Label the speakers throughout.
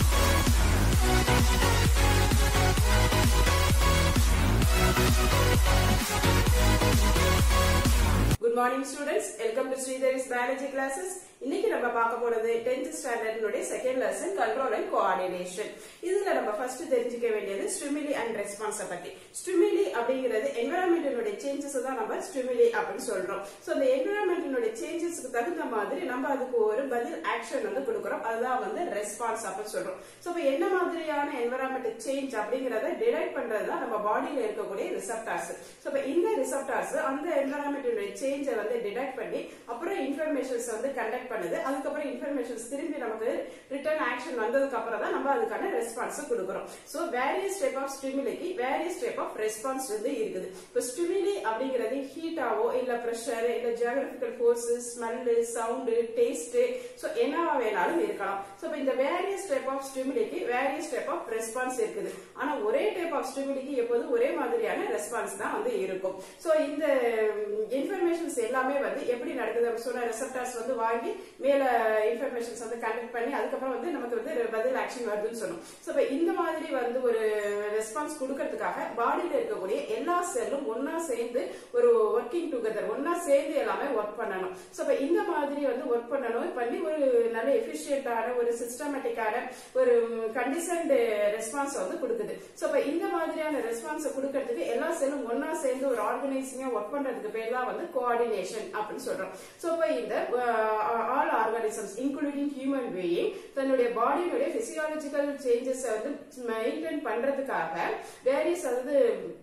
Speaker 1: good morning students welcome to Sridevi's biology classes இன்னைக்கு நம்ம பார்க்க போறது 10th ஸ்டாண்டர்டினுடைய second lesson control and coordination இதுல நம்ம ஃபர்ஸ்ட் தெரிஞ்சுக்க வேண்டியது ஸ்டிமுலி அண்ட் ரெஸ்பான்ஸ் பத்தி ஸ்டிமுலி அப்படிங்கிறது என்வரான்மெண்டினுடைய சேஞ்சஸ் தான் நம்ம ஸ்டிமுலி அப்படின்னு சொல்றோம் சோ அந்த என்வரான்மெண்டினுடைய சேஞ்சஸ்க்கு தகுந்த மாதிரி நம்ம அதுக்கு ஒரு பதில் ஆக்ஷன் வந்து கொடுக்குறோம் அதுதான் வந்து ரெஸ்பான்ஸ் அப்படின்னு சொல்றோம் சோ இப்போ என்ன மாதிரியான என்வரான்மெண்ட் சேஞ்ச் அப்படிங்கறத டிரைவ் பண்றது தான் நம்ம பாடியில இருக்கக்கூடிய ரிசப்டார்ஸ் சோ இப்போ இந்த ரிசப்டார்ஸ் அந்த என்வரான்மெண்டினுடைய சேஞ்சை வந்து டிடெக்ட் பண்ணி அப்புறம் இன்ஃபர்மேஷன்ஸ் வந்து கண்டக்ட் பண்ணுது அதுக்கப்புறம் இன்ஃபர்மேஷன்ஸ் திரும்பி நமக்கு ரிட்டர்ன் ஆக்ஷன் வந்ததுக்கு அப்புறம் தான் நம்ம அதுக்கான ரெஸ்பான்ஸ் கொடுக்குறோம் சோ வேரியஸ் டைப் ஆஃப் ஸ்டிமுலிக்கு வேரியஸ் டைப் ஆஃப் ரெஸ்பான்ஸ் வந்து இருக்குது இப்போ ஸ்டிமுலி அப்படிங்கிறது ஹீட்டாவோ இல்ல ப்ரெஷர் இல்ல geographical forces smell sound taste so என்னவா வேணாலும் இருக்கலாம் சோ இப்போ இந்த வேரியஸ் டைப் ஆஃப் ஸ்டிமுலிக்கு வேரியஸ் டைப் ஆஃப் ரெஸ்பான்ஸ் இருக்குது ஆனா ஒரே டைப் ஆஃப் ஸ்டிமுலிக்கு எப்போதும் ஒரே மாதிரியான ரெஸ்பான்ஸ் தான் வந்து இருக்கும் சோ இந்த இன்ஃபர்மேஷன்ஸ் எல்லாமே வந்து எப்படி நடக்குது அப்படி சொன்ன ரெசப்டார்ஸ் வந்து வாங்கி மேல இன்ஃபர்மேஷன்ஸ் வந்து கண்டக்ட் பண்ணி அதுக்கப்புறம் வந்து நமக்கு வந்து பதில் ஆக்ஷன் வருதுன்னு சொன்னோம் சோ இப்போ இந்த மாதிரி வந்து ஒரு ரெஸ்பான்ஸ் கொடுக்கறதுக்காக பாடியில இருக்கக்கூடிய எல்லா செல்லும் ஒன்னா சேர்ந்து ஒரு ஒர்க்கிங் டுகெதர் ஒன்னா சேர்ந்து எல்லாமே ஒர்க் பண்ணணும் சோ இப்போ இந்த மாதிரி வந்து ஒர்க் பண்ணணும் பண்ணி ஒரு நல்ல எஃபிஷியன்டான ஒரு சிஸ்டமேட்டிக்கான ஒரு கண்டிஷன்டு ரெஸ்பான்ஸ் வந்து கொடுக்குது சோ இப்போ இந்த மாதிரியான ரெஸ்பான்ஸ் கொடுக்கறதுக்கு எல்லா செல்லும் ஒன்னா சேர்ந்து ஒரு ஆர்கனைசிங்கா ஒர்க் பண்றதுக்கு பேர் தான் வந்து கோஆர்டினேஷன் அப்படின்னு சொல்றோம் சோ இப்போ இந்த all organisms including human being தன்னுடைய பாடியினுடைய பிசியாலஜிக்கல் சேஞ்சஸ் வந்து மெயின்டைன் பண்றதுக்காக வேரியஸ் அதாவது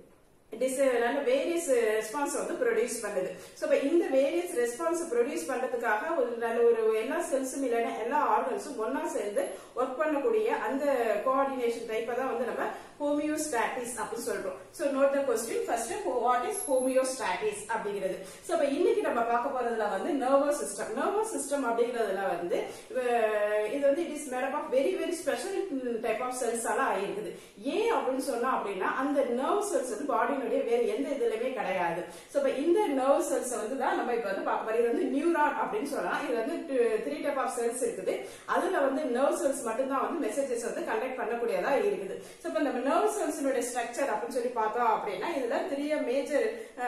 Speaker 1: நல்ல வேரியஸ் ரெஸ்பான்ஸ் வந்து ப்ரொடியூஸ் பண்ணுது ஸோ இப்போ இந்த வேரியஸ் ரெஸ்பான்ஸ் ப்ரொடியூஸ் பண்றதுக்காக ஒரு நல்ல ஒரு எல்லா செல்ஸும் இல்லைன்னா எல்லா ஆர்கன்ஸும் ஒன்னா சேர்ந்து ஒர்க் பண்ணக்கூடிய அந்த கோஆர்டினேஷன் டைப்பை தான் வந்து நம்ம ஹோமியோஸ்டாட்டிஸ் அப்படின்னு சொல்றோம் so note the question first what is homeostasis அப்படிங்கிறது ஸோ இப்போ இன்னைக்கு நம்ம பார்க்க போறதுல வந்து நர்வஸ் சிஸ்டம் நர்வஸ் சிஸ்டம் அப்படிங்கிறதுல வந்து இது வந்து it is made up of very very special type of cells எல்லாம் ஆயிருக்குது ஏன் அப்படின்னு சொன்னா அப்படின்னா அந்த நர்வ் செல்ஸ் வந்து பாடியினுடைய வேற எந்த இதுலயுமே கிடையாது ஸோ இப்போ இந்த நர்வ் செல்ஸ் வந்து தான் நம்ம இப்போ வந்து பார்க்க போறோம் இது வந்து நியூரான் அப்படின்னு சொல்லலாம் இது வந்து த்ரீ டைப் ஆஃப் செல்ஸ் இருக்குது அதுல வந்து நர்வ் செல்ஸ் மட்டும்தான் வந்து மெசேஜஸ் வந்து கண்டக்ட் பண்ணக்கூடியதா இருக்குது ஸோ இப்போ நம்ம நர்வ் செல்ஸினுடைய ஸ்ட்ரக்சர் அப்படின்னு சொல்லி பார்த்தோம் அப்படின்னா இதுல three major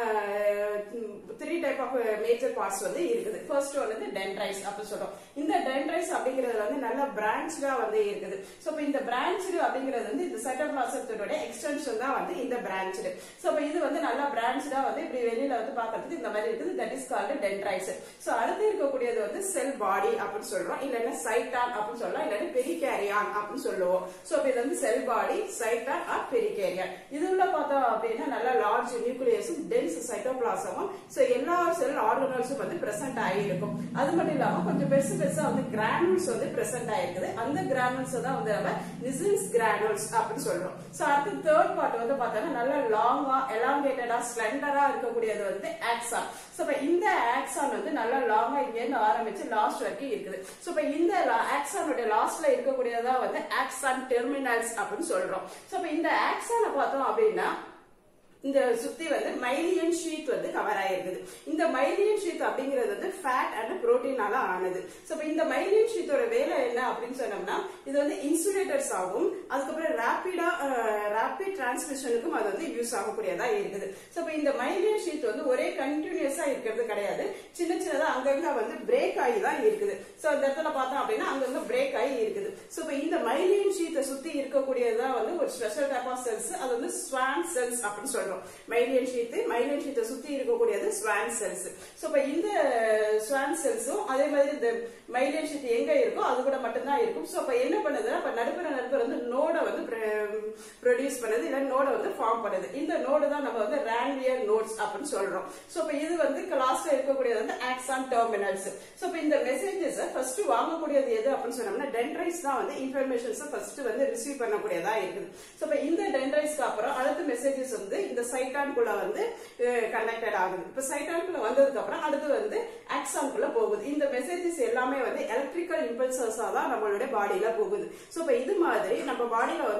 Speaker 1: three type of major parts வந்து இருக்குது ஃபர்ஸ்ட் ஒன் வந்து டென்ட்ரைஸ் அப்படின்னு சொல்றோம் இந்த டென்ட்ரைஸ் அப்படிங்கிறதுல வந்து நல்ல பிரான்ச்சா வந்து இருக்குது ஸோ இப்போ இந்த பிரான்ச் அப்படிங்கிறது வந்து இந்த சைட்டோபிளாசத்தினுடைய எக்ஸ்டென்ஷன் தான் வந்து இந்த பிரான்ச் ஸோ இப்போ இது வந்து நல்லா பிரான்ச்சா வந்து இப்படி வெளியில வந்து பார்க்கறதுக்கு இந்த மாதிரி இருக்குது that is called dendrites so அடுத்து இருக்கக்கூடியது வந்து செல் பாடி அப்படின்னு சொல்றோம் இல்லைன்னா சைட்டான் அப்படின்னு சொல்லலாம் இல்லைன்னா பெரிகேரியான் அப்படின்னு சொல்லுவோம் ஸோ இப்போ இது வந்து செல் பாடி சைட்டான் ஆர் பெரிகேரியான் இது உள்ள பார்த்தோம் அப்படின்னா நல்லா லார்ஜ் நியூக்ளியஸும் டென்ஸ் சைட்டோபிளாசமும் ஸோ எல்லா செல் ஆர்கனல்ஸும் வந்து பிரசன்ட் ஆகிருக்கும் அது மட்டும் இல்லாம கொஞ்சம் பெருசு பெருசா வந்து கிரானுல்ஸ் வந்து பிரசன்ட் ஆயிருக்குது அந்த கிரானுல்ஸ் தான் வந்து நம்ம நிசின்ஸ் கிரானுல்ஸ் அப்படின்னு சொல்றோம் ஸோ அடுத்து தேர்ட் பார்ட் வந்து பார்த்தோம்னா நல்லா லாங்கா எலாங்கேட்டடா ஸ்லெண்டரா இருக்கக்கூடியது வந்து ஆக்சான் ஸோ இப்போ இந்த ஆக்சான் வந்து நல்லா லாங்கா இங்கேருந்து ஆரம்பிச்சு லாஸ்ட் வரைக்கும் இருக்குது ஸோ இப்போ இந்த ஆக்சானுடைய லாஸ்ட்ல இருக்கக்கூடியதா வந்து ஆக்சான் டெர்மினல்ஸ் அப்படின்னு சொல்றோம் ஸோ இப்போ இந்த ஆக்சானை பார்த்தோம் அப்படின்னா இந்த சுத்தி வந்து மைலியன் ஷீட் வந்து கவர் ஆயிருக்குது இந்த மைலியன் ஷீட் அப்படிங்கிறது வந்து ஃபேட் அண்ட் புரோட்டீனால ஆனது ஸோ இப்போ இந்த மைலியன் ஷீட்டோட வேலை என்ன அப்படின்னு சொன்னோம்னா இது வந்து இன்சுலேட்டர்ஸ் ஆகும் அதுக்கப்புறம் ரேப்பிடா ரேப்பிட் டிரான்ஸ்மிஷனுக்கும் அது வந்து யூஸ் ஆகக்கூடியதா இருக்குது ஸோ இப்போ இந்த மைலியன் ஷீட் வந்து ஒரே கண்டினியூஸா இருக்கிறது கிடையாது சின்ன சின்னதா அங்கங்க வந்து பிரேக் ஆகி தான் இருக்குது ஸோ அந்த இடத்துல பார்த்தோம் அப்படின்னா அங்கங்க பிரேக் ஆகி இருக்குது ஸோ இப்போ இந்த மைலியன் ஷீட்டை சுத்தி இருக்கக்கூடியதுதான் வந்து ஒரு ஸ்பெஷல் டைப் ஆஃப் செல்ஸ் அது வந்து ஸ்வான் செல்ஸ் அப்படின்னு சொல்றோம் மைலியன் ஷீட் மைலியன் ஷீட்டை சுத்தி இருக்கக்கூடியது ஸ்வான் செல்ஸ் ஸோ இப்போ இந்த ஸ்வான் செல்ஸும் அதே மாதிரி இந்த மைலியன் ஷீட் எங்க இருக்கோ அது கூட மட்டும்தான் இருக்கும் ஸோ அப்ப என்ன பண்ணுதுன்னா இப்ப நடுப்புற நடுப்புற வந்து நோட வந்து ப்ரொடியூஸ் பண்ணுது இல்ல நோட வந்து ஃபார்ம் பண்ணுது இந்த நோடு தான் நம்ம வந்து ரேன்வியர் நோட்ஸ் அப்படின்னு சொல்றோம் ஸோ இப்ப இது வந்து கிளாஸ்ல இருக்கக்கூடியது வந்து ஆக்சான் டெர்மினல்ஸ் ஸோ இப்ப இந்த மெசேஜஸ் ஃபர்ஸ்ட் வாங்கக்கூடியது எது அப்படின்னு சொன்னோம்னா டென்ட்ரைஸ் தான் வந்து இன்ஃபர்மேஷன்ஸ் ஃபர்ஸ்ட் வந்து ரிசீவ் பண்ணக்கூடியதா இருக்குது ஸோ இப்ப இந்த டென்ட்ரைஸ்க்கு அப்புறம் அடுத்த மெசேஜஸ் வந்து இந்த சைட்டான்குள்ள வந்து கனெக்டட் ஆகுது இப்ப சைட்டான்குள்ள வந்ததுக்கு அப்புறம் அடுத்து வந்து ஆக்சான்குள்ள போகுது இந்த மெசேஜஸ் எல்லாமே வந்து எலக்ட்ரிக்கல் இம்பல்சஸா தான் நம்மளுடைய பாடியில போகுது சோ இப்ப இது மாதிரி நம்ம பாடியில வந்து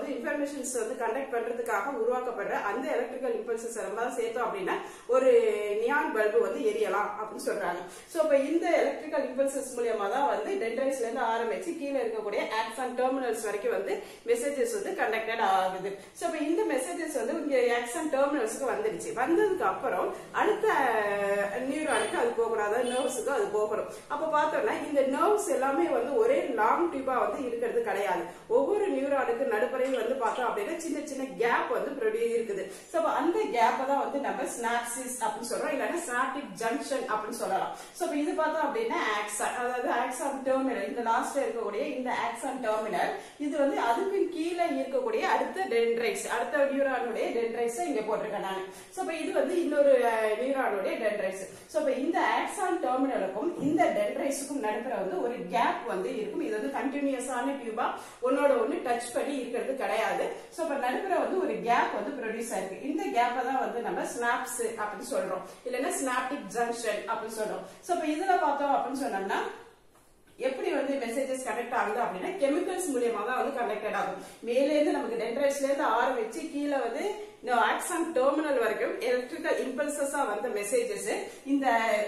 Speaker 1: வந்து இன்ஃபர்மேஷன்ஸ் வந்து கண்டக்ட் பண்றதுக்காக உருவாக்கப்படுற அந்த எலக்ட்ரிக்கல் இம்பல்சஸ் நம்ம சேர்த்தோம் அப்படின்னா ஒரு நியான் பல்பு வந்து எரியலாம் அப்படின்னு சொல்றாங்க சோ இப்ப இந்த எலக்ட்ரிக்கல் இம்பல்சஸ் மூலியமா தான் வந்து டென்ட்ரைஸ்ல இருந்து ஆரம்பிச்சு கீழே இருக்கக்கூடிய ஆக்சான் டெர்மினல்ஸ் வரைக்கும் வந்து மெசேஜஸ் வந்து கண்டக்டட் ஆகுது சோ இப்ப இந்த மெசேஜஸ் வந்து இங்க ஆக்சான் டெர்மினல்ஸ்க்கு வந்துடுச்சு வந்ததுக்கு அப்புறம் அடுத்த நியூரானுக்கு அது போகணும் அதாவது நர்வ்ஸுக்கு அது போகணும் அப்ப பார்த்தோம்னா இந்த நர்வ்ஸ் எல்லாமே வந்து ஒரே லாங் டியூபா வந்து இருக்கிறது கிடையாது ஒவ்வொரு நியூரானுக்கு நடுப்பறையும் வந்து பார்த்தோம் அப்படின்னா சின்ன சின்ன கேப் வந்து ப்ரொடியூஸ் இருக்குது சோ அப்ப அந்த கேப்பை தான் வந்து நம்ம ஸ்னாப்சிஸ் அப்படின்னு சொல்றோம் இல்லைன்னா ஸ்னாப்டிக் ஜங்ஷன் அப்படின்னு சொல்லலாம் சோ இப்ப இது பார்த்தோம் அப்படின்னா ஆக்சான் அதாவது ஆக்சான் டெர்மினல் இந்த லாஸ்ட்ல இருக்கக்கூடிய இந்த ஆக்சான் டெர்மினல் இது வந்து அதுக்கு கீழே இருக்கக்கூடிய அடுத்த டென்ட்ரைஸ் அடுத்த நியூரானுடைய டென்ட்ரைஸ் இங்க போட்டிருக்கேன் நான் சோ இப்ப இது வந்து இன்னொரு நியூரானுடைய டென்ட்ரைஸ் சோ இப்ப இந்த ஆக்சான் டெர்மினலுக்கும் இந்த டென்ட்ரைஸுக்கும் நடுப்புற வந்து ஒரு கேப் வந்து இருக்கும் இது வந்து கண்டினியூஸான டியூபா ஒன்னோட ஒண்ணு டச் பண்ணி இருக்கிறது கிடையாது சோ இப்ப நடுப்புற வந்து ஒரு கேப் வந்து ப்ரொடியூஸ் ஆயிருக்கு இந்த கேப்பை தான் வந்து நம்ம ஸ்னாப்ஸ் அப்படின்னு சொல்றோம் இல்லைன்னா ஸ்னாப்டிக் ஜங்ஷன் அப்படின்னு சொல்றோம் சோ இப்ப இதுல பார்த்தோம் அப்படின்னு சொன்னோம்னா எப்படி வந்து மெசேஜஸ் கனெக்ட் ஆகுது அப்படின்னா கெமிக்கல்ஸ் மூலியமா தான் வந்து கனெக்டட் ஆகும் மேலே இருந்து நமக்கு டென்ட்ரைஸ்ல இருந்து ஆரம்பிச்சு கீழே வந்து இந்த ஆக்சான் டெர்மினல் வரைக்கும் எலக்ட்ரிக்கல் இம்பல்சஸா வந்த மெசேஜஸ் இந்த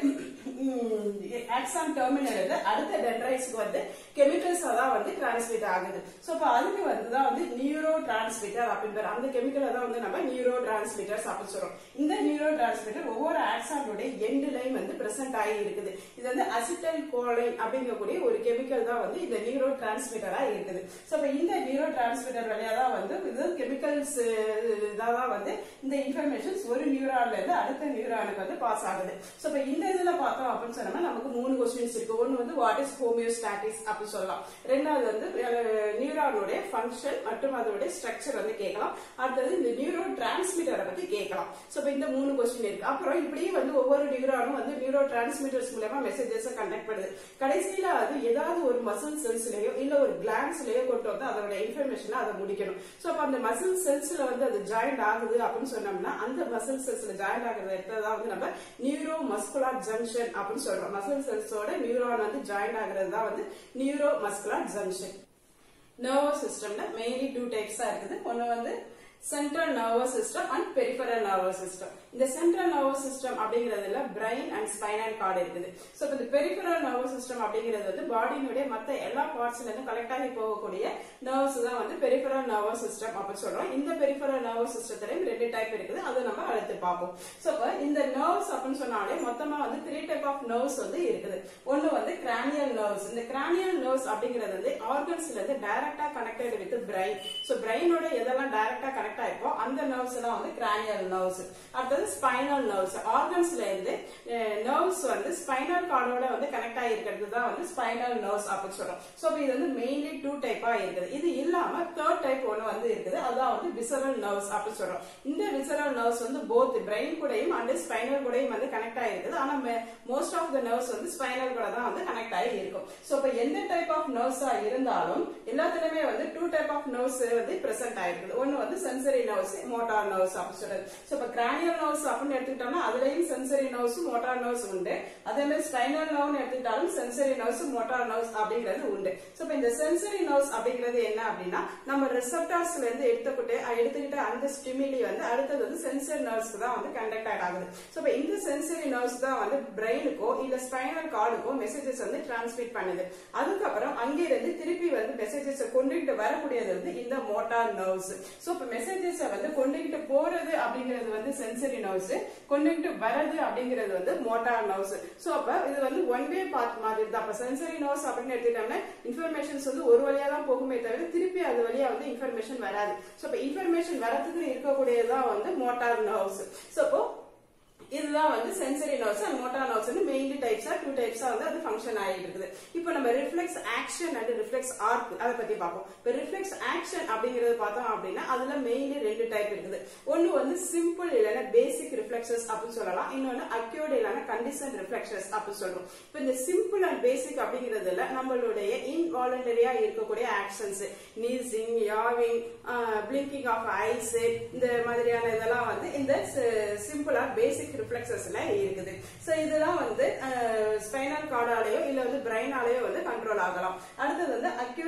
Speaker 1: ஆக்சான் டெர்மினல் இருந்து அடுத்த டென்ட்ரைஸ்க்கு வந்து கெமிக்கல்ஸா தான் வந்து டிரான்ஸ்மிட் ஆகுது சோ அப்ப அதுக்கு வந்து தான் வந்து நியூரோ டிரான்ஸ்மிட்டர் அப்படின்ற அந்த கெமிக்கலை தான் வந்து நம்ம நியூரோ டிரான்ஸ்மிட்டர்ஸ் அப்படின்னு சொல்றோம் இந்த நியூரோ டிரான்ஸ்மிட்டர் ஒவ்வொரு ஆக்சானுடைய எண்டுலையும் வந்து பிரசன்ட் ஆகி இருக்குது இது வந்து அசிட்டல் கோலைன் அப்படிங்கக்கூடிய ஒரு கெமிக்கல் தான் வந்து இந்த நியூரோ டிரான்ஸ்மிட்டரா இருக்குது சோ அப்ப இந்த நியூரோ டிரான்ஸ்மிட்டர் வழியா தான் வந்து இது கெமிக்கல்ஸ் தான் வந்து இந்த இன்ஃபர்மேஷன்ஸ் ஒரு நியூரான்ல இருந்து அடுத்த நியூரானுக்கு வந்து பாஸ் ஆகுது சோ இப்ப இந்த இதுல பார்த்தோம் அப்படின்னு சொன்னா நமக்கு மூணு கொஸ்டின்ஸ் இருக்கு ஒன்னு வந்து வாட் இஸ் ஹோமியோஸ்டாட்டிஸ் அப்படி சொல்லலாம் ரெண்டாவது வந்து நியூரானுடைய ஃபங்க்ஷன் மற்றும் அதோடைய ஸ்ட்ரக்சர் வந்து கேட்கலாம் அடுத்தது இந்த நியூரோ டிரான்ஸ்மிட்டரை பத்தி கேட்கலாம் சோ இப்ப இந்த மூணு கொஸ்டின் இருக்கு அப்புறம் இப்படியே வந்து ஒவ்வொரு நியூரானும் வந்து நியூரோ டிரான்ஸ்மிட்டர்ஸ் மூலமா மெசேஜஸ் கண்டக்ட் பண்ணுது கடைசியில அது ஏதாவது ஒரு மசில் செல்ஸ்லயோ இல்ல ஒரு கிளான்ஸ்லயோ கொண்டு வந்து அதோட இன்ஃபர்மேஷனை அதை முடிக்கணும் சோ அப்ப அந்த மசில் செல்ஸ்ல வந்து அது ஜாயிண்ட் ஆகுது அப்படின்னு சொன்னோம்னா அந்த மசில் செல்ஸ்ல ஜாயிண்ட் ஆகுற இடத்துல தான் வந்து நம்ம நியூரோ மஸ்குலார் ஜங்ஷன் அப்படின்னு சொல்றோம் மசில் செல்ஸோட நியூரான் வந்து ஜாயிண்ட் ஆகுறது தான் வந்து நியூரோ மஸ்குலார் ஜங்ஷன் நர்வஸ் சிஸ்டம்ல மெயின்லி டூ டைப்ஸா இருக்குது ஒன்னு வந்து central nervous system and peripheral nervous system இந்த சென்ட்ரல் நர்வஸ் சிஸ்டம் அப்படிங்கறதுல பிரைன் அண்ட் ஸ்பைனல் கார்டு இருக்குது சோ இந்த பெரிஃபரல் நர்வஸ் சிஸ்டம் அப்படிங்கிறது வந்து பாடியினுடைய மத்த எல்லா பார்ட்ஸ்ல இருந்து கலெக்ட் ஆகி போகக்கூடிய நர்வ்ஸ் தான் வந்து பெரிஃபரல் நர்வஸ் சிஸ்டம் அப்படின்னு சொல்றோம் இந்த பெரிஃபரல் நர்வஸ் சிஸ்டத்திலையும் ரெண்டு டைப் இருக்குது அதை நம்ம அடுத்து பார்ப்போம் சோ இப்போ இந்த நர்வ்ஸ் அப்படின்னு சொன்னாலே மொத்தமா வந்து த்ரீ டைப் ஆஃப் நர்வ்ஸ் வந்து இருக்குது ஒன்னு வந்து கிரானியல் நர்வ்ஸ் இந்த கிரானியல் நர்வ்ஸ் அப்படிங்கிறது வந்து ஆர்கன்ஸ்ல இருந்து டைரக்டா கனெக்டட் வித் பிரைன் சோ பிரைனோட எதெல்லாம் டைரக்டா கனெக்ட் ஆயிருக்கோ அந்த நர்வ்ஸ் எல்லாம் வந்து கிரானியல் நர்வ்ஸ் அடுத்தது ஸ்பைனல் நர்வ்ஸ் ஆர்கன்ஸ்ல இருந்து நர்வ்ஸ் வந்து ஸ்பைனல் கார்டோட வந்து கனெக்ட் ஆகிருக்கிறது தான் வந்து ஸ்பைனல் நர்வ்ஸ் அப்படின்னு சொல்றோம் சோ இது வந்து மெயின்லி டூ டைப்பா இருக்குது இது இல்லாம தேர்ட் டைப் ஒன்னு வந்து இருக்குது அதான் வந்து விசரல் நர்வ்ஸ் அப்படின்னு சொல்றோம் இந்த விசரல் நர்வ்ஸ் வந்து போத் பிரெயின் கூடயும் அண்ட் ஸ்பைனல் கூடயும் வந்து கனெக்ட் ஆகிருக்குது ஆனா மோஸ்ட் ஆஃப் த நர்வ்ஸ் வந்து ஸ்பைனல் கூட தான் வந்து கனெக்ட் ஆகி இருக்கும் சோ இப்ப எந்த டைப் ஆஃப் நர்வ்ஸா இருந்தாலும் எல்லாத்துலயுமே வந்து டூ டைப் ஆஃப் நர்வ்ஸ் வந்து பிரசன்ட் ஆயிருக்குது ஒன்னு வந்து சென்சரி நர்வ்ஸ் மோட்டார் நர்வ்ஸ் அப்படின்னு சொல்றது சோ இப்ப கிரானியல் நர்வ்ஸ் அப்படின்னு எடுத்துக்கிட்டோம்னா அதுலயும் சென்சரி நர்வ்ஸ் மோட்டார் நர்வ்ஸ் உண்டு அதே மாதிரி ஸ்பைனல் நர்வ்னு எடுத்துக்கிட்டாலும் சென்சரி நர்வ்ஸ் மோட்டார் நர்வ்ஸ் அப்படிங்கிறது உண்டு சோ இப்ப இந்த சென்சரி நர்வ்ஸ் அப்படிங்கிறது என்ன அப்படின்னா நம்ம ரிசப்டார்ஸ்ல இருந்து எடுத்துக்கிட்டு எடுத்துக்கிட்ட அந்த ஸ்டிமிலி வந்து அடுத்தது வந்து சென்சரி நர்வ்ஸ் தான் வந்து கண்டக்ட் ஆகுது சோ இப்ப இந்த சென்சரி நர்வ்ஸ் தான் வந்து பிரெயினுக்கோ இல்ல ஸ்பைனல் கார்டுக்கோ மெசேஜஸ் வந்து டிரான்ஸ்மிட் பண்ணுது அதுக்கப்புறம் அங்கிருந்து திருப்பி வந்து மெசேஜஸ் கொண்டுகிட்டு வரக்கூடியது வந்து இந்த மோட்டார் நர்வ்ஸ் சோ இப்ப மெசேஜஸ் வந்து கொண்டுகிட்டு போறது அப்படிங்கிறது வந்து சென்சரி நர்வ்ஸ் கொண்டுகிட்டு வரது அப்படிங்கிறது வந்து மோட்டார் நர்வ்ஸ் சோ அப்ப இது வந்து ஒன் வே பாத் மாதிரி தான் அப்ப சென்சரி நர்வ்ஸ் அப்படின்னு எடுத்துக்கிட்டோம்னா இன்ஃபர்மேஷன்ஸ் வந்து ஒரு வழியா தான் போகுமே தவிர திருப்பி அது வழியா வந்து இன்ஃபர்மேஷன் வராது சோ இப்ப இன்ஃபர்மேஷன் வரதுக்கு இருக்கக்கூடியதான் வந்து மோட்டார் நர்வ்ஸ் சோ அப்போ இதுதான் வந்து sensory nerves and motor nerves வந்து மெயின்லி டைப்ஸா டூ டைப்ஸா வந்து அது ஃபங்க்ஷன் ஆகிட்டு இருக்குது இப்போ நம்ம reflex action and reflex arc அதை பத்தி பார்ப்போம் இப்போ ரிஃப்ளெக்ஸ் ஆக்ஷன் அப்படிங்கறது பார்த்தோம் அப்படின்னா அதுல மெயின்லி ரெண்டு டைப் இருக்குது ஒன்னு வந்து சிம்பிள் இல்லைன்னா பேசிக் ரிஃப்ளெக்சஸ் அப்படின்னு சொல்லலாம் இன்னொன்னு அக்யூர்ட் இல்லைன்னா கண்டிஷன் ரிஃப்ளெக்சஸ் அப்படின்னு சொல்றோம் இப்போ இந்த சிம்பிள் அண்ட் பேசிக் அப்படிங்கிறதுல நம்மளுடைய இன்வாலண்டரியா இருக்கக்கூடிய actions sneezing yawning blinking of eyes இந்த மாதிரியான இதெல்லாம் வந்து இந்த சிம்பிள் ஆர் பேசிக் ரிஃப்ளெக்சஸ்ல இருக்குது சோ இதெல்லாம் வந்து ஸ்பைனல் கார்டாலேயோ இல்ல வந்து பிரெயினாலேயோ வந்து கண்ட்ரோல் ஆகலாம் அடுத்தது வந்து அக்யூட் இல்லைன்னா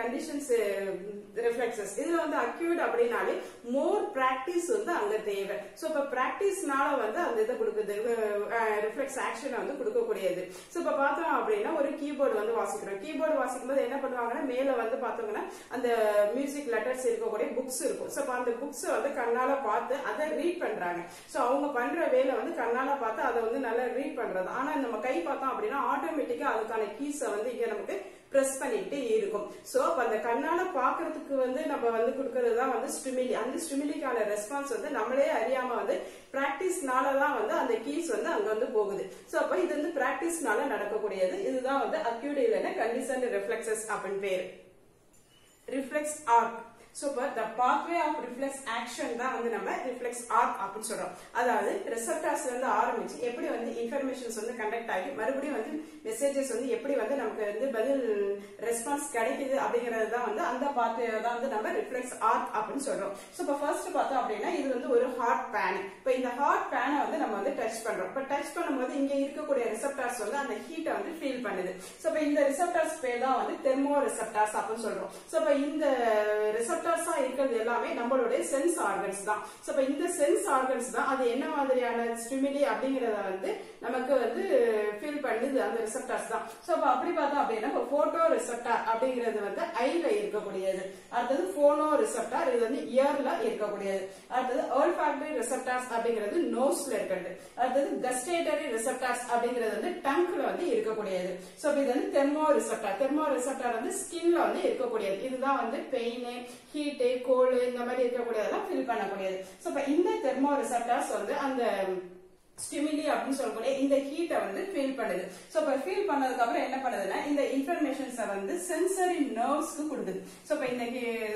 Speaker 1: கண்டிஷன்ஸ் ரிஃப்ளெக்சஸ் இதுல வந்து அக்யூட் அப்படின்னாலே மோர் பிராக்டிஸ் வந்து அங்க தேவை சோ இப்ப பிராக்டிஸ்னால வந்து அந்த இதை கொடுக்குது ரிஃப்ளெக்ஸ் ஆக்ஷனை வந்து கொடுக்கக்கூடியது சோ இப்ப பார்த்தோம் அப்படின்னா ஒரு கீபோர்டு வந்து வாசிக்கிறோம் கீபோர்டு வாசிக்கும் போது என்ன பண்ணுவாங்கன்னா மேல வந்து பார்த்தோம்னா அந்த மியூசிக் லெட்டர்ஸ் இருக்கக்கூடிய புக்ஸ் இருக்கும் சோ அப்ப அந்த புக்ஸ் வந்து கண்ணால பார்த்து அதை ரீட் பண்றாங்க சோ அவங்க பண்ற வேலை வந்து கண்ணால பார்த்து அதை வந்து நல்லா ரீட் பண்றது ஆனா நம்ம கை பார்த்தோம் அப்படின்னா ஆட்டோமேட்டிக்கா அதுக்கான கீஸை வந்து இங்க நமக்கு பிரஸ் பண்ணிட்டு இருக்கும் சோ அப்ப அந்த கண்ணால பாக்குறதுக்கு வந்து நம்ம வந்து கொடுக்கறது தான் வந்து ஸ்டிமிலி அந்த ஸ்டிமிலிக்கான ரெஸ்பான்ஸ் வந்து நம்மளே அறியாம வந்து பிராக்டிஸ்னால தான் வந்து அந்த கீஸ் வந்து அங்க வந்து போகுது சோ அப்ப இது வந்து பிராக்டிஸ்னால நடக்கக்கூடியது இதுதான் வந்து அக்யூட் இல்லைன்னா கண்டிஷன் ரிஃப்ளெக்சஸ் அப்படின்னு பேரு ரிஃப்ளெக்ஸ் ஆர்க் சோ இப்ப the pathway of reflex action தான் வந்து நம்ம ரிஃப்ளெக்ஸ் ஆர்க் அப்படின்னு சொல்றோம் அதாவது ரிசப்டார்ஸ்ல இருந்து ஆரம்பிச்சு எப்படி வந்து இன்ஃபர்மேஷன்ஸ் வந்து கண்டக்ட் ஆகி மறுபடியும் வந்து மெசேஜஸ் வந்து எப்படி வந்து நமக்கு வந்து பதில் ரெஸ்பான்ஸ் கிடைக்குது அப்படிங்கறது தான் வந்து அந்த பாத்வே தான் வந்து நம்ம ரிஃப்ளெக்ஸ் ஆர்க் அப்படின்னு சொல்றோம் சோ இப்ப ஃபர்ஸ்ட் பார்த்தோம் அப்படின்னா இது வந்து ஒரு ஹார்ட் பேன் இப்ப இந்த ஹார்ட் பேனை வந்து நம்ம வந்து டச் பண்றோம் இப்ப டச் பண்ணும்போது இங்க இருக்கக்கூடிய ரிசப்டார்ஸ் வந்து அந்த ஹீட்டை வந்து ஃபீல் பண்ணுது சோ இப்ப இந்த ரிசப்டார்ஸ் பேர் தான் வந்து தெர்மோ ரிசப்டார்ஸ் அப்படின்னு சொல்றோம் சோ இப்ப இந்த ரிசப்டார்ஸா இருக்கிறது எல்லாமே நம்மளுடைய சென்ஸ் ஆர்கன்ஸ் தான் சோ இப்ப இந்த சென்ஸ் ஆர்கன்ஸ் தான் அது என்ன மாதிரியான ஸ்டிமிலி அப்படிங்கறத வந்து நமக்கு வந்து ஃபீல் பண்ணுது அந்த ரிசப்டார்ஸ் தான் சோ அப்ப அப்படி பார்த்தோம் அப்படின்னா இப்போ போட்டோ ரிசப்டார் அப்படிங்கிறது வந்து ஐல இருக்கக்கூடியது அடுத்தது போனோ ரிசப்டார் இது வந்து இயர்ல இருக்கக்கூடியது அடுத்தது ஆல்ஃபாக்டரி ரிசப்டார்ஸ் அப்படிங்கிறது நோஸ்ல இருக்கிறது அடுத்தது கஸ்டேட்டரி ரிசப்டார்ஸ் அப்படிங்கிறது வந்து டங்க்ல வந்து இருக்கக்கூடியது சோ இது வந்து தெர்மோ ரிசப்டார் தெர்மோ ரிசப்டார் வந்து ஸ்கின்ல வந்து இருக்கக்கூடியது இதுதான் வந்து பெயின் ஹீட்டு கோல்டு இந்த மாதிரி இருக்கக்கூடியதெல்லாம் ஃபில் பண்ணக்கூடியது சோ இப்ப இந்த தெர்மோ ரிசப்டார்ஸ் வந்து அந்த ஸ்டிமிலி அப்படின்னு சொல்லக்கூடிய இந்த ஹீட்டை வந்து ஃபீல் பண்ணுது சோ இப்ப ஃபீல் பண்ணதுக்கு அப்புறம் என்ன பண்ணுதுன்னா இந்த இன்ஃபர்மேஷன்ஸை வந்து சென்சரி நர்வ்ஸ்க்கு கொடுக்குது சோ இப்ப இந்த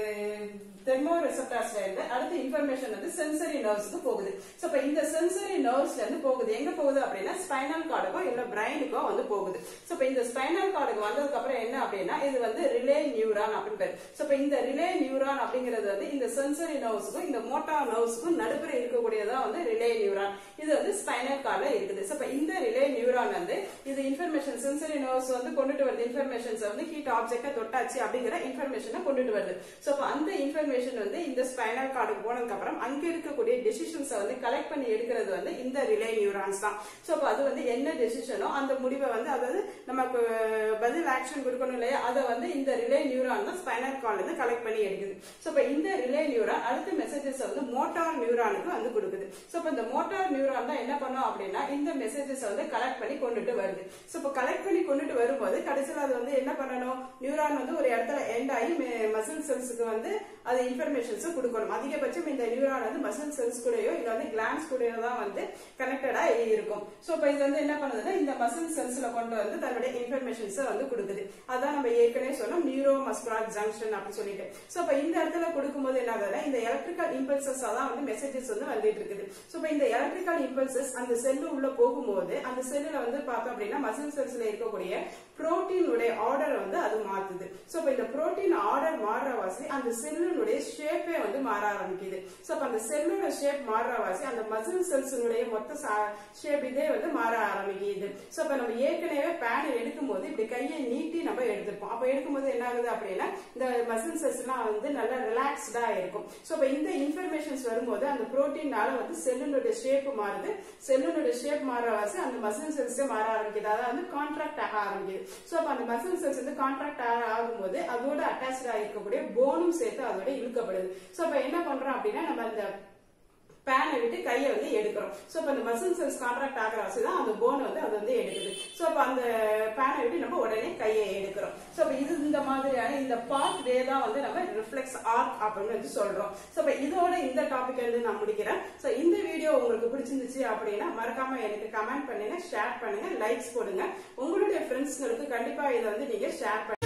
Speaker 1: தெர்மோ ரிசப்டார்ஸ்ல இருந்து அடுத்த இன்ஃபர்மேஷன் வந்து சென்சரி நர்வ்ஸ்க்கு போகுது சோ இப்ப இந்த சென்சரி நர்வ்ஸ்ல இருந்து போகுது எங்க போகுது அப்படின்னா ஸ்பைனல் கார்டுக்கோ இல்ல பிரைனுக்கோ வந்து போகுது சோ இப்ப இந்த ஸ்பைனல் கார்டுக்கு வந்ததுக்கு அப்புறம் என்ன அப்படின்னா இது வந்து ரிலே நியூரான் அப்படின்னு பேரு சோ இப்ப இந்த ரிலே நியூரான் அப்படிங்கிறது வந்து இந்த சென்சரி நர்வ்ஸ்க்கும் இந்த மோட்டார் நர்வ்ஸ்க்கும் நடுப்புற இருக்கக்கூடியதா வந்து ரிலே நியூரான் இது வந்து ஸ்பைனல் கார்ட்ல இருக்குது சோ இப்ப இந்த ரிலே நியூரான் வந்து இது இன்ஃபர்மேஷன் சென்சரி நர்வ்ஸ் வந்து கொண்டுட்டு வருது இன்ஃபர்மேஷன்ஸ் வந்து ஹீட் ஆப்ஜெக்ட தொட்டாச்சு அப்படிங்கிற இன்ஃபர்மேஷனை கொண்டுட்டு வருது சோ அப்ப அந்த இன்ஃபர்மேஷன் வந்து இந்த ஸ்பைனல் கார்டுக்கு போனதுக்கு அப்புறம் அங்க இருக்கக்கூடிய டெசிஷன்ஸ் வந்து கலெக்ட் பண்ணி எடுக்கிறது வந்து இந்த ரிலே நியூரான்ஸ் தான் சோ அப்ப அது வந்து என்ன டெசிஷனோ அந்த முடிவை வந்து அதாவது நமக்கு பதில் ஆக்ஷன் கொடுக்கணும் இல்லையா அதை வந்து இந்த ரிலே நியூரான் தான் ஸ்பைனல் கார்ட்ல இருந்து கலெக்ட் பண்ணி எடுக்குது சோ அப்ப இந்த ரிலே நியூரான் அடுத்த மெசேஜஸ் வந்து மோட்டார் நியூரானுக்கு வந்து கொடுக்குது சோ அப்ப இந்த மோட்டார் நியூரான் தான் என்ன பண்ணும் அப்படின்னா இந்த மெசேஜஸ் வந்து கலெக்ட் பண்ணி கொண்டுட்டு வருது சோ இப்ப கலெக்ட் பண்ணி கொண்டுட்டு வரும்போது கடைசியில் அது வந்து என்ன பண்ணணும் நியூரான் வந்து ஒரு இடத்துல எண்ட் ஆகி மசில் செல்ஸுக்கு வந்து அது இன்ஃபர்மேஷன்ஸ் கொடுக்கணும் அதிகபட்சம் இந்த நியூரான் வந்து மசில் செல்ஸ் கூடயோ இல்ல வந்து கிளான்ஸ் கூடயோ தான் வந்து கனெக்டடா இருக்கும் சோ இப்ப இது வந்து என்ன பண்ணுதுன்னா இந்த மசில் செல்ஸ்ல கொண்டு வந்து தன்னுடைய இன்ஃபர்மேஷன்ஸ் வந்து கொடுக்குது அதான் நம்ம ஏற்கனவே சொன்னோம் நியூரோ மஸ்குலார் ஜங்ஷன் அப்படின்னு சொல்லிட்டு சோ இப்ப இந்த இடத்துல கொடுக்கும்போது என்ன ஆகுதுன்னா இந்த எலக்ட்ரிக்கல் இம்பல்சஸ் தான் வந்து மெசேஜஸ் வந்து வந்துட்டு இருக்குது சோ இப்ப இந்த எலக்ட்ரிக்கல் இம்பல்சஸ் அந்த செல்லு உள்ள போகும்போது அந்த செல்லுல வந்து பார்த்தோம் அப்படின்னா மசில் செல்ஸ்ல இருக்கக்கூடிய புரோட்டீன் உடைய ஆர்டர் வந்து அது மாத்துது சோ இப்ப இந்த புரோட்டீன் ஆர்டர் மாறுற வாசி அந்த செல்லுனுடைய ஷேப்பே வந்து மாற ஆரம்பிக்குது சோ அப்ப அந்த செல்லோட ஷேப் மாறுற வாசி அந்த மசில் செல்ஸினுடைய மொத்த ஷேப் இதே வந்து மாற ஆரம்பிக்குது சோ அப்ப நம்ம ஏற்கனவே பேன் எடுக்கும் போது இப்படி கையை நீட்டி நம்ம எடுத்துப்போம் அப்ப எடுக்கும்போது என்ன ஆகுது அப்படின்னா இந்த மசில் செல்ஸ் எல்லாம் வந்து நல்லா ரிலாக்ஸ்டா இருக்கும் சோ அப்ப இந்த இன்ஃபர்மேஷன்ஸ் வரும்போது அந்த புரோட்டீனால வந்து செல்லுனுடைய ஷேப் மாறுது செல்லுனுடைய ஷேப் மாற வாசி அந்த மசில் செல்ஸ் மாற ஆரம்பிக்குது அதாவது வந்து கான்ட்ராக்ட் ஆக ஆரம்பிக்குது சோ அப்ப அந்த மசில் செல்ஸ் வந்து கான்ட்ராக்ட் ஆகும்போது அதோட அட்டாச் ஆகிருக்கக்கூடிய போனும் சேர்த்து அதோட இழுக்கப்படுது சோ அப்ப என்ன பண்றோம் அப்படின்னா நம்ம அந்த பேனை விட்டு கையை வந்து எடுக்கிறோம் சோ அப்ப அந்த மசில் செல்ஸ் கான்ட்ராக்ட் ஆகிற தான் அந்த போன் வந்து அது வந்து எடுக்குது சோ அப்ப அந்த பேனை விட்டு நம்ம உடனே கையை எடுக்கிறோம் சோ அப்ப இது இந்த மாதிரியான இந்த பார்ட் வே தான் வந்து நம்ம ரிஃப்ளெக்ஸ் ஆர்க் அப்படின்னு வந்து சொல்றோம் சோ அப்ப இதோட இந்த டாபிக் வந்து நான் முடிக்கிறேன் சோ இந்த வீடியோ உங்களுக்கு பிடிச்சிருந்துச்சு அப்படின்னா மறக்காம எனக்கு கமெண்ட் பண்ணுங்க ஷேர் பண்ணுங்க லைக்ஸ் போடுங்க உங்களுடைய ஃப்ரெண்ட்ஸ்களுக்கு கண்டிப்பா இதை வந்து நீங்க ஷேர் பண்ணுங்க